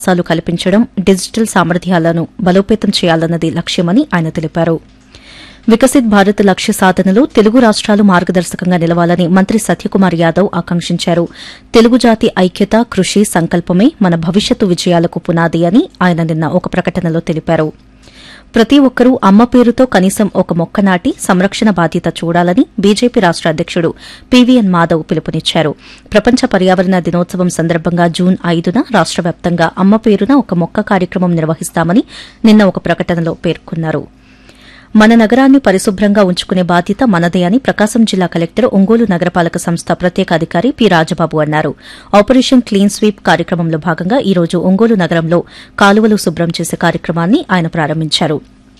అవకాశాలు కల్పించడం డిజిటల్ సామర్థ్యాలను బలోపేతం చేయాలన్నది లక్ష్యమని ఆయన తెలిపారు వికసిత్ భారత్ లక్ష్య సాధనలో తెలుగు రాష్ట్రాలు మార్గదర్శకంగా నిలవాలని మంత్రి సత్యకుమార్ యాదవ్ ఆకాంక్షించారు తెలుగు జాతి ఐక్యత కృషి సంకల్పమే మన భవిష్యత్తు విజయాలకు పునాది అని ఆయన నిన్న ఒక ప్రకటనలో తెలిపారు ప్రతి ఒక్కరూ అమ్మ పేరుతో కనీసం ఒక మొక్క నాటి సంరక్షణ బాధ్యత చూడాలని బీజేపీ రాష్ట అధ్యకుడు పీవీఎన్ మాధవ్ పిలుపునిచ్చారు ప్రపంచ పర్యావరణ దినోత్సవం సందర్భంగా జూన్ ఐదున రాష్ట వ్యాప్తంగా అమ్మ పేరున ఒక మొక్క కార్యక్రమం నిర్వహిస్తామని నిన్న ఒక ప్రకటనలో పేర్కొన్నారు మన నగరాన్ని పరిశుభ్రంగా ఉంచుకునే బాధ్యత మనదే అని ప్రకాశం జిల్లా కలెక్టర్ ఒంగోలు నగరపాలక సంస్థ ప్రత్యేక అధికారి పి రాజబాబు అన్నారు ఆపరేషన్ క్లీన్ స్వీప్ కార్యక్రమంలో భాగంగా ఈ రోజు ఒంగోలు నగరంలో కాలువలు శుభ్రం చేసే కార్యక్రమాన్ని ఆయన ప్రారంభించారు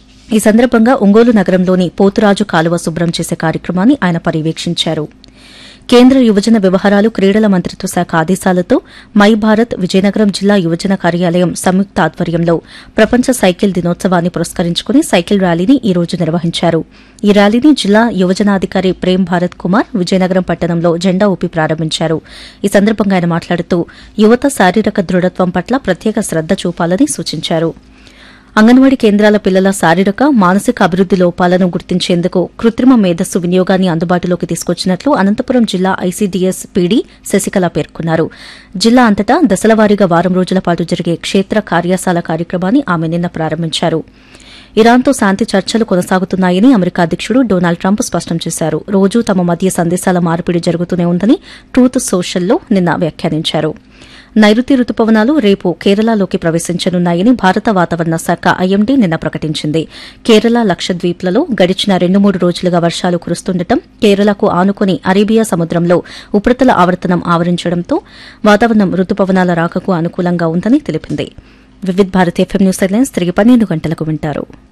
ఈ సందర్భంగా ఒంగోలు నగరంలోని పోతురాజు కాలువ శుభ్రం చేసే కార్యక్రమాన్ని ఆయన పర్యవేక్షించారు కేంద్ర యువజన వ్యవహారాలు క్రీడల మంత్రిత్వ శాఖ ఆదేశాలతో మై భారత్ విజయనగరం జిల్లా యువజన కార్యాలయం సంయుక్త ఆధ్వర్యంలో ప్రపంచ సైకిల్ దినోత్సవాన్ని పురస్కరించుకుని సైకిల్ ర్యాలీని ఈ రోజు నిర్వహించారు ఈ ర్యాలీని జిల్లా యువజనాధికారి ప్రేమ్ భారత్ కుమార్ విజయనగరం పట్టణంలో జెండా ఊపి ప్రారంభించారు ఈ సందర్భంగా ఆయన మాట్లాడుతూ యువత శారీరక దృఢత్వం పట్ల ప్రత్యేక శ్రద్ద చూపాలని సూచించారు అంగన్వాడీ కేంద్రాల పిల్లల శారీరక మానసిక అభివృద్ది లోపాలను గుర్తించేందుకు కృత్రిమ మేధస్సు వినియోగాన్ని అందుబాటులోకి తీసుకొచ్చినట్లు అనంతపురం జిల్లా ఐసీడీఎస్ పీడీ శశికళ పేర్కొన్నారు జిల్లా అంతటా దశలవారీగా వారం రోజుల పాటు జరిగే క్షేత్ర కార్యశాల కార్యక్రమాన్ని ఆమె నిన్న ప్రారంభించారు ఇరాన్తో శాంతి చర్చలు కొనసాగుతున్నాయని అమెరికా అధ్యకుడు డొనాల్డ్ ట్రంప్ స్పష్టం చేశారు రోజూ తమ మధ్య సందేశాల మార్పిడి జరుగుతూనే ఉందని ట్రూత్ సోషల్లో నిన్న వ్యాఖ్యానించారు నైరుతి రుతుపవనాలు రేపు కేరళలోకి ప్రవేశించనున్నాయని భారత వాతావరణ శాఖ ఐఎండీ నిన్న ప్రకటించింది కేరళ లక్షద్వీప్లలో గడిచిన రెండు మూడు రోజులుగా వర్షాలు కురుస్తుండటం కేరళకు ఆనుకుని అరేబియా సముద్రంలో ఉపరితల ఆవర్తనం ఆవరించడంతో వాతావరణం రుతుపవనాల రాకకు అనుకూలంగా ఉందని తెలిపింది Vividh Bharat FM news headlines తిరిగి పన్నెండు గంటలకు వింటారు